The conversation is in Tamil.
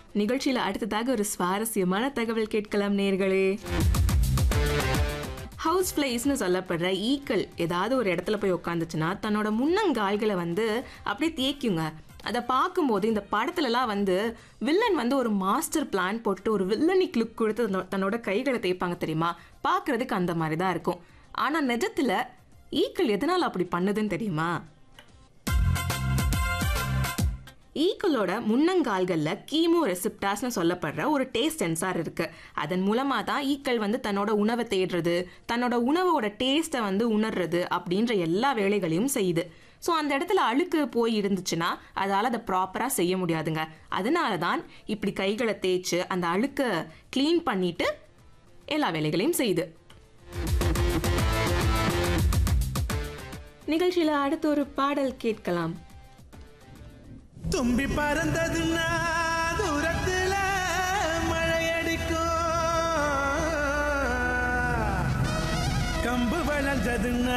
நிகழ்ச்சியில அடுத்ததாக ஒரு சுவாரஸ்யமான தகவல் கேட்கலாம் நேர்களே ஹவுஸ் ஃப்ளைஸ்னு சொல்லப்படுற ஈக்கள் ஏதாவது ஒரு இடத்துல போய் உட்காந்துச்சுன்னா தன்னோட முன்னங்கால்களை வந்து அப்படியே தேய்க்குங்க அதை பார்க்கும்போது இந்த படத்துலலாம் வந்து வில்லன் வந்து ஒரு மாஸ்டர் பிளான் போட்டு ஒரு வில்லனிக் லுக் கொடுத்து தன்னோ- தன்னோட கைகளை தேய்ப்பாங்க தெரியுமா பார்க்கறதுக்கு அந்த மாதிரி தான் இருக்கும் ஆனால் நிஜத்தில் ஈக்கள் எதனால் அப்படி பண்ணுதுன்னு தெரியுமா ஈக்களோட முன்னங்கால்களில் கீமோ ரெசிப்டாஸ்னு சொல்லப்படுற ஒரு டேஸ்ட் சென்சார் இருக்கு அதன் மூலமாக தான் ஈக்கள் வந்து தன்னோட உணவை தேடுறது தன்னோட உணவோட டேஸ்ட்டை வந்து உணர்றது அப்படின்ற எல்லா வேலைகளையும் செய்யுது ஸோ அந்த இடத்துல அழுக்கு போய் இருந்துச்சுன்னா அதால் அதை ப்ராப்பராக செய்ய முடியாதுங்க அதனால தான் இப்படி கைகளை தேய்ச்சு அந்த அழுக்கை க்ளீன் பண்ணிட்டு எல்லா வேலைகளையும் செய்யுது நிகழ்ச்சியில் அடுத்து ஒரு பாடல் கேட்கலாம் தும்பி பறந்ததுன்னா தூரத்துல மழையடிக்கும் கம்பு வளர்ந்ததுன்னா